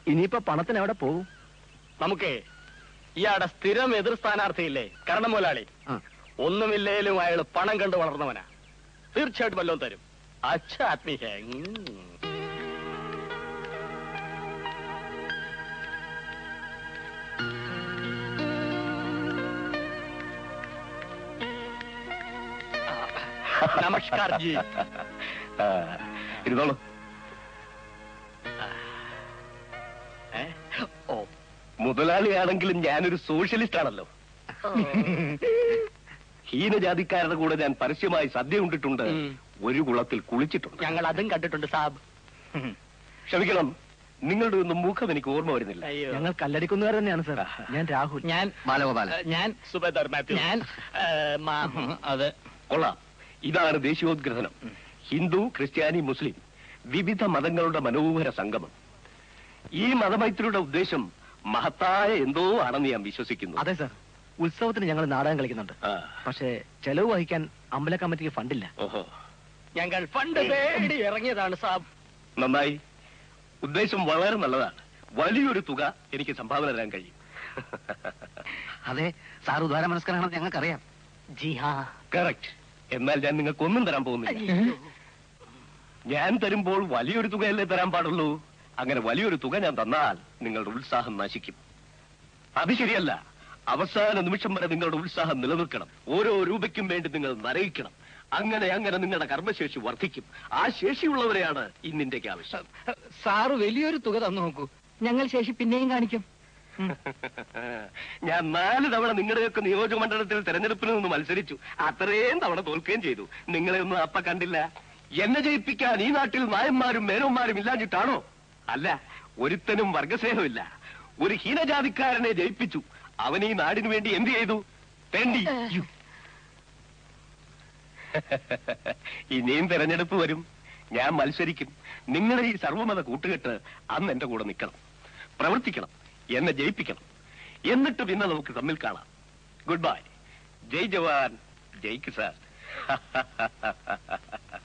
ഇനിയിപ്പോ പണത്തിന് എവിടെ പോകും നമുക്കേ ഇയാടെ സ്ഥിരം എതിർ സ്ഥാനാർത്ഥിയില്ലേ കരണം മുതലാളി ആ. ഒന്നുമില്ലേലും അയാൾ പണം കണ്ട് വളർന്നവനാ തീർച്ചയായിട്ടും വല്ലതും തരും അച്ഛ ആത്മീയ നമസ്കാർ ജി ആ, ഇരുന്നോളൂ ഏ? ഓ മുതലാളിയാണെങ്കിലും ഞാനൊരു സോഷ്യലിസ്റ്റ് ആണല്ലോ ഹീനജാതിക്കാരുടെ കൂടെ ഞാൻ പരസ്യമായി സദ്യ ഉണ്ടിട്ടുണ്ട് ഉം. ഒരു കുളത്തിൽ കുളിച്ചിട്ടുണ്ട് ഞങ്ങൾ അതും കണ്ടിട്ടുണ്ട് സാബ് ക്ഷമിക്കണം നിങ്ങളുടെ ഒന്നും മുഖം എനിക്ക് ഓർമ്മ വരുന്നില്ല അയ്യോ ഞങ്ങൾ കല്ലടിക്കുന്നുകാർ തന്നെയാണ് സാർ ഞാൻ രാഹുൽ ഞാൻ ബാലഗോപാലൻ ഞാൻ സുബേദർ മാത്യു ഞാൻ അത് കൊള്ളാം ഇതാണ് ദേശീയോദ്ഗ്രഥനം ഹിന്ദു ക്രിസ്ത്യാനി മുസ്ലിം വിവിധ മതങ്ങളുടെ മനോഹര സംഗമം ഈ മതമൈത്രിയുടെ ഉദ്ദേശം മഹത്തായ എന്തോ ആണെന്ന് ഞാൻ വിശ്വസിക്കുന്നു അതെ സാർ ഉത്സവത്തിന് ഞങ്ങൾ നാടകം കളിക്കുന്നുണ്ട് ആ, പക്ഷേ ചെലവ് വഹിക്കാൻ അമ്പല കമ്മിറ്റിക്ക് ഫണ്ടില്ല ഓഹോ ഞങ്ങൾ ഫണ്ട് തേടി ഇറങ്ങിയതാണ് സാബ് നന്നായി ഉദ്ദേശം വളരെ നല്ലതാണ് വലിയൊരു തുക എനിക്ക് സംഭാവന തരാൻ കഴിയും അതെ സാർ ഉദാര മനസ്കരാണെന്ന് ഞങ്ങൾക്കറിയാം ജി ഹാ കറക്റ്റ് എന്നാൽ ഞാൻ നിങ്ങൾക്ക് ഒന്നും തരാൻ പോകുന്നില്ല ഞാൻ തരുമ്പോൾ വലിയൊരു തുകയല്ലേ തരാൻ പാടുള്ളൂ അങ്ങനെ വലിയൊരു തുക ഞാൻ തന്നാൽ നിങ്ങളുടെ ഉത്സാഹം നശിക്കും അത് ശരിയല്ല അവസാന നിമിഷം വരെ നിങ്ങളുടെ ഉത്സാഹം നിലനിൽക്കണം ഓരോ രൂപയ്ക്കും വേണ്ടി നിങ്ങൾ നരയിക്കണം അങ്ങനെ അങ്ങനെ നിങ്ങളുടെ കർമ്മശേഷി വർദ്ധിക്കും ആ ശേഷിയുള്ളവരെയാണ് ഇന്ന് ഇന്ത്യക്ക് ആവശ്യം സാറ് വലിയൊരു തുക തന്നു നോക്കൂ ഞങ്ങൾ ശേഷി പിന്നെയും കാണിക്കും ഞാൻ നാല് തവണ നിങ്ങളുടെയൊക്കെ നിയോജക മണ്ഡലത്തിൽ തെരഞ്ഞെടുപ്പിൽ നിന്ന് മത്സരിച്ചു അത്രയും തവണ തോൽക്കുകയും ചെയ്തു നിങ്ങളെ ഒന്നും അപ്പ കണ്ടില്ല എന്നെ ജയിപ്പിക്കാൻ ഈ നാട്ടിൽ നായന്മാരും മേനോന്മാരും ഇല്ലാഞ്ഞിട്ടാണോ അല്ല ഒരുത്തനും വർഗസ്നേഹമില്ല ഒരു ഹീനജാതിക്കാരനെ ജയിപ്പിച്ചു അവൻ ഈ നാടിനു വേണ്ടി എന്ത് ചെയ്തു തേണ്ടി ഇനിയും തെരഞ്ഞെടുപ്പ് വരും ഞാൻ മത്സരിക്കും നിങ്ങളുടെ ഈ സർവമത കൂട്ടുകെട്ട് അന്ന് എന്റെ കൂടെ നിൽക്കണം പ്രവർത്തിക്കണം എന്നെ ജയിപ്പിക്കണം എന്നിട്ട് പിന്നെ നമുക്ക് തമ്മിൽ കാണാം ഗുഡ് ബൈ ജയ് ജവാൻ ജയ് കിസാൻ